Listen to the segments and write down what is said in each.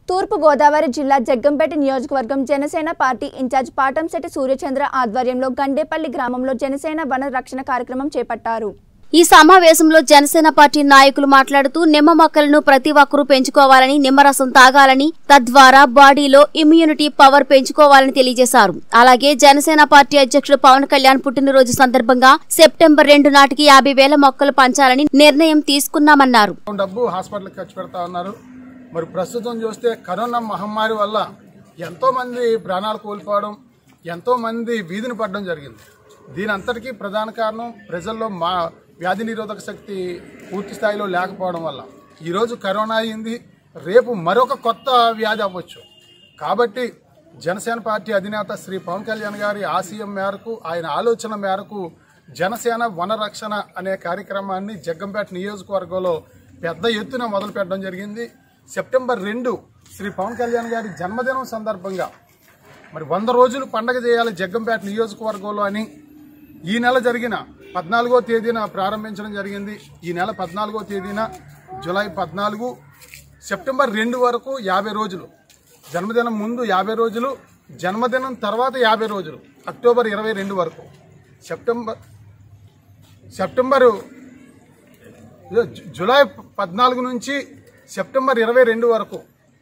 తూర్పు గోదావరి జిల్లా జగ్గంపేట నియోజకవర్గం జనసేన పార్టీ ఇన్ఛార్జ్ పాటంశెట్టి సూర్యచంద్ర ఆధ్వర్యంలో గండేపల్లి గ్రామంలో జనసేన వన రక్షణ కార్యక్రమం చేపట్టారు ఈ సమావేశంలో జనసేన పార్టీ నాయకులు మాట్లాడుతూ నిమ్మ మొక్కలను ప్రతి ఒక్కరూ పెంచుకోవాలని నిమ్మరసం తాగాలని తద్వారా బాడీలో ఇమ్యూనిటీ పవర్ పెంచుకోవాలని తెలియజేశారు అలాగే జనసేన పార్టీ అధ్యక్షుడు పవన్ కళ్యాణ్ పుట్టినరోజు సందర్భంగా సెప్టెంబర్ రెండు నాటికి యాభై వేల మొక్కలు పంచాలని నిర్ణయం తీసుకున్నామన్నారు డబ్బు హాస్పిటల్కి ఖర్చు పెడతా ఉన్నారు మరి ప్రస్తుతం చూస్తే కరోనా మహమ్మారి వల్ల ఎంతో మంది ప్రాణాలు కోల్పోవడం ఎంతో మంది వీధిని పడడం జరిగింది దీని అంతటికీ ప్రధాన కారణం ప్రజల్లో మా వ్యాధి నిరోధక శక్తి పూర్తి స్థాయిలో లేకపోవడం వల్ల ఈరోజు కరోనా అయింది రేపు మరొక కొత్త వ్యాధి అవ్వచ్చు కాబట్టి జనసేన పార్టీ అధినేత శ్రీ పవన్ కళ్యాణ్ గారి ఆశయం మేరకు ఆయన ఆలోచన మేరకు జనసేన వన రక్షణ అనే కార్యక్రమాన్ని జగ్గంపేట నియోజకవర్గంలో పెద్ద ఎత్తున మొదలు పెట్టడం జరిగింది సెప్టెంబర్ రెండు శ్రీ పవన్ కళ్యాణ్ గారి జన్మదినం సందర్భంగా మరి వంద రోజులు పండగ చేయాలి జగ్గంపేట నియోజకవర్గంలో అని ఈ నెల జరిగిన పద్నాలుగో తేదీన ప్రారంభించడం జరిగింది ఈ నెల పద్నాలుగో తేదీన జూలై పద్నాలుగు సెప్టెంబర్ రెండు వరకు యాభై రోజులు జన్మదినం ముందు యాభై రోజులు జన్మదినం తర్వాత యాభై రోజులు అక్టోబర్ ఇరవై రెండు వరకు సెప్టెంబర్ సెప్టెంబరు ఇదో జు- జూలై పద్నాలుగు నుంచి సెప్టెంబర్ ఇరవై రెండు వరకు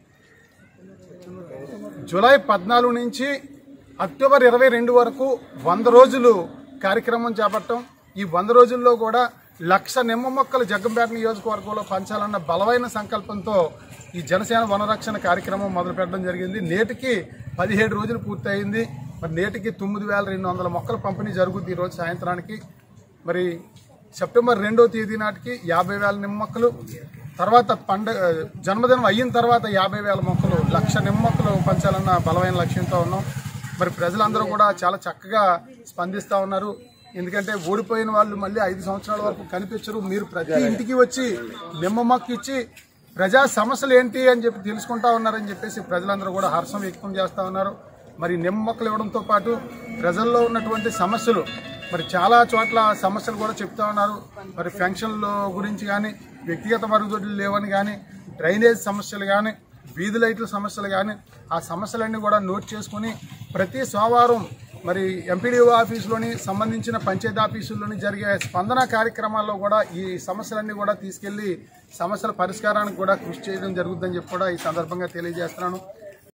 జూలై పద్నాలుగు నుంచి అక్టోబర్ ఇరవై రెండు వరకు వంద రోజులు కార్యక్రమం చేపట్టం ఈ వంద రోజుల్లో కూడా లక్ష నిమ్మ మొక్కలు జగ్గంపేట నియోజకవర్గంలో పంచాలన్న బలమైన సంకల్పంతో ఈ జనసేన వనరక్షణ కార్యక్రమం మొదలుపెట్టడం జరిగింది నేటికి పదిహేడు రోజులు పూర్తయింది మరి నేటికి తొమ్మిది వేల రెండు వందల మొక్కల పంపిణీ జరుగుద్ది ఈరోజు సాయంత్రానికి మరి సెప్టెంబర్ రెండో తేదీ నాటికి యాభై వేల నిమ్మ మొక్కలు తర్వాత పండగ జన్మదినం అయిన తర్వాత యాభై వేల మొక్కలు లక్ష నిమ్మ మొక్కలు పంచాలన్న బలమైన లక్ష్యంతో ఉన్నాం మరి ప్రజలందరూ కూడా చాలా చక్కగా స్పందిస్తూ ఉన్నారు ఎందుకంటే ఓడిపోయిన వాళ్ళు మళ్ళీ ఐదు సంవత్సరాల వరకు కనిపించరు మీరు ప్రతి ఇంటికి వచ్చి నిమ్మ మొక్క ఇచ్చి ప్రజా సమస్యలు ఏంటి అని చెప్పి తెలుసుకుంటా ఉన్నారని చెప్పేసి ప్రజలందరూ కూడా హర్షం వ్యక్తం చేస్తూ ఉన్నారు మరి నిమ్మ మొక్కలు ఇవ్వడంతో పాటు ప్రజల్లో ఉన్నటువంటి సమస్యలు మరి చాలా చోట్ల సమస్యలు కూడా చెప్తా ఉన్నారు మరి పెన్షన్ల గురించి కానీ వ్యక్తిగత మరుగుదొడ్లు లేవని కానీ డ్రైనేజ్ సమస్యలు కానీ వీధి లైట్ల సమస్యలు కానీ ఆ సమస్యలన్నీ కూడా నోట్ చేసుకుని ప్రతి సోమవారం మరి ఎంపీడీఓ ఆఫీసులోని సంబంధించిన పంచాయతీ ఆఫీసుల్లోని జరిగే స్పందన కార్యక్రమాల్లో కూడా ఈ సమస్యలన్నీ కూడా తీసుకెళ్లి సమస్యల పరిష్కారానికి కూడా కృషి చేయడం జరుగుతుందని చెప్పి కూడా ఈ సందర్భంగా తెలియజేస్తున్నాను